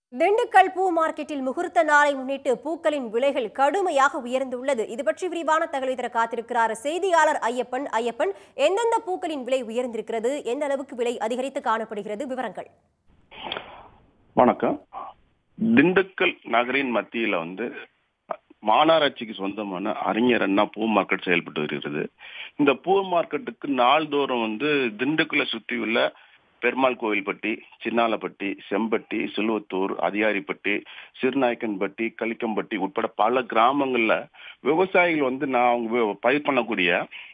திண்டுக்கல் பூ மார்க்கெட்டில் முகூர்த்த நாளை முன்னிட்டு பூக்களின் விலைகள் கடுமையாக உயர்ந்துள்ளது இது பற்றி விரிவான தகவலை தர காத்திருக்கிறார் செய்தியாளர் ஐயப்பன் ஐயப்பன் எந்தெந்த பூக்களின் விலை உயர்ந்திருக்கிறது எந்த அளவுக்கு விலை அதிகரித்து காணப்படுகிறது விவரங்கள் வணக்கம் திண்டுக்கல் நகரின் மத்தியில வந்து மாநகராட்சிக்கு சொந்தமான அறிஞர் அண்ணா பூ மார்க்கெட் செயல்பட்டு வருகிறது இந்த பூ மார்க்கெட்டுக்கு நாள்தோறும் வந்து திண்டுக்கல்லை சுற்றியுள்ள பெருமாள் கோவில்பட்டி சின்னாலப்பட்டி செம்பட்டி சிலுவத்தூர் அதிகாரிப்பட்டி சிறுநாயக்கன்பட்டி கலிக்கம்பட்டி உட்பட பல கிராமங்கள்ல விவசாயிகள் வந்து நான் அவங்க வி- பயிர் பண்ணக்கூடிய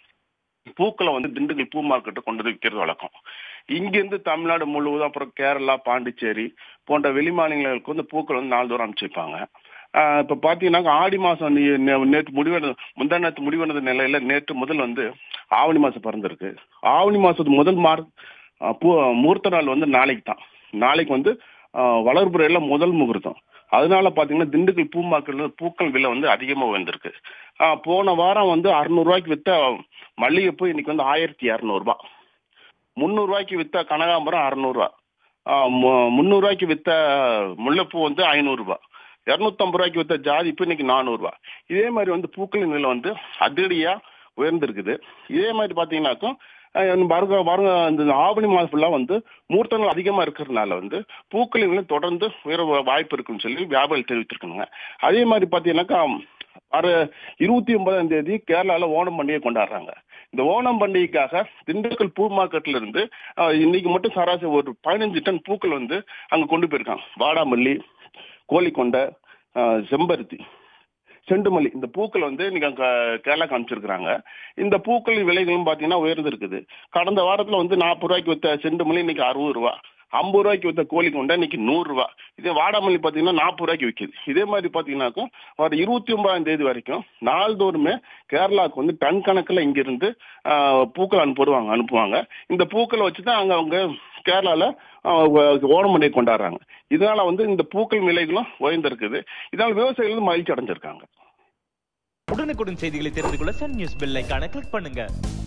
பூக்களை வந்து திண்டுக்கல் பூ மார்க்கெட்டை கொண்டு வந்து விற்கிறது வழக்கம் இங்கிருந்து தமிழ்நாடு முழுவதும் அப்புறம் கேரளா பாண்டிச்சேரி போன்ற வெளிமாநிலங்களுக்கு வந்து பூக்கள் வந்து நாள்தோறும் அனுப்பிச்சு வைப்பாங்க ஆஹ் இப்ப பாத்தீங்கன்னா ஆடி மாசம் நீ- நே- நேற்று முடிவான முந்தா நேற்று முடிவானது நிலையில நேற்று முதல் வந்து ஆவணி மாசம் பிறந்திருக்கு ஆவணி மாசத்து முதல் மார் ஆஹ் பூ முகூர்த்த நாள் வந்து நாளைக்கு தான் நாளைக்கு வந்து ஆஹ் வளர்புறையில முதல் முகூர்த்தம் அதனால பாத்தீங்கன்னா திண்டுக்கல் பூ மார்க்கெட்ல பூக்கள் விலை வந்து அதிகமா வந்திருக்கு ஆஹ் போன வாரம் வந்து அறுநூறுவாய்க்கு வித்த மல்லிகைப்பூ இன்னைக்கு வந்து ஆயிரத்தி இரநூறுபா முந்நூறுரூவாய்க்கு வித்த கனகாம்பரம் அறநூறுவா முந்நூறுரூவாய்க்கு வித்த முல்லைப்பூ வந்து ஐநூறுரூபா இரநூத்தம்பது ரூபாய்க்கு வித்த ஜாதிப்பூ இன்னைக்கு நானூறுரூவா இதே மாதிரி வந்து பூக்களின் விலை வந்து அதிரடியா உயர்ந்திருக்குது இதே மாதிரி பார்த்தீங்கன்னாக்கும் அஹ் வருக வருங்க இந்த ஆவணி மாதம் ஃபுல்லாக வந்து மூர்த்தங்கள் அதிகமாக இருக்கிறதுனால வந்து பூக்களின் விலை தொடர்ந்து உயர வாய்ப்பு இருக்குன்னு சொல்லி வியாபாரி தெரிவித்திருக்கணுங்க அதே மாதிரி பார்த்தீங்கன்னாக்கா வர இருபத்தி ஒன்பதாம் தேதி கேரளால ஓணம் பண்டிகை கொண்டாடுறாங்க இந்த ஓணம் பண்டிகைக்காக திண்டுக்கல் பூ மார்க்கெட்ல இருந்து அஹ், இன்னைக்கு மட்டும் சராசரி ஒரு பதினஞ்சு டன் பூக்கள் வந்து அங்க கொண்டு போயிருக்காங்க வாடாமல்லி கோழிக்கொண்டை அஹ், செம்பருத்தி செண்டுமல்லி இந்த பூக்கள் வந்து இன்னைக்கு அங்க கேரளாக்கு அனுப்பிச்சிருக்கிறாங்க இந்த பூக்களின் விலைகளும் பார்த்தீங்கன்னா உயர்ந்திருக்குது கடந்த வாரத்தில் வந்து நாற்பது ரூபாய்க்கு வித்த செண்டுமல்லி இன்னைக்கு அறுபது ரூபா ஐம்பது ரூபாய்க்கு வித்த கோழி கொண்டை இன்னைக்கு நூறு ரூபா இதே வாடாமல்லி பார்த்தீங்கன்னா நாற்பது ரூபாய்க்கு விற்கிது இதே மாதிரி பார்த்தீங்கன்னாக்கும் வர இருபத்தி ஒன்பதாம் தேதி வரைக்கும் நாள்தோறுமே கேரளாவுக்கு வந்து டன் கணக்கில் இங்கிருந்து ஆஹ், பூக்கள் அனுப்பிடுவாங்க அனுப்புவாங்க இந்த பூக்களை வச்சு தான் அங்கே அவங்க கேரளாவில் ஓணம் பண்டிகை கொண்டாடுறாங்க இதனால வந்து இந்த பூக்கள் விலைகளும் உயர்ந்திருக்குது இதனால விவசாயிகள் வந்து மகிழ்ச்சி அடைஞ்சிருக்காங்க உடனுக்குடன் செய்திகளை தெரிந்து கொள்ள சன் நியூஸ் பெல் ஐகானை கிளிக் பண்ணுங்க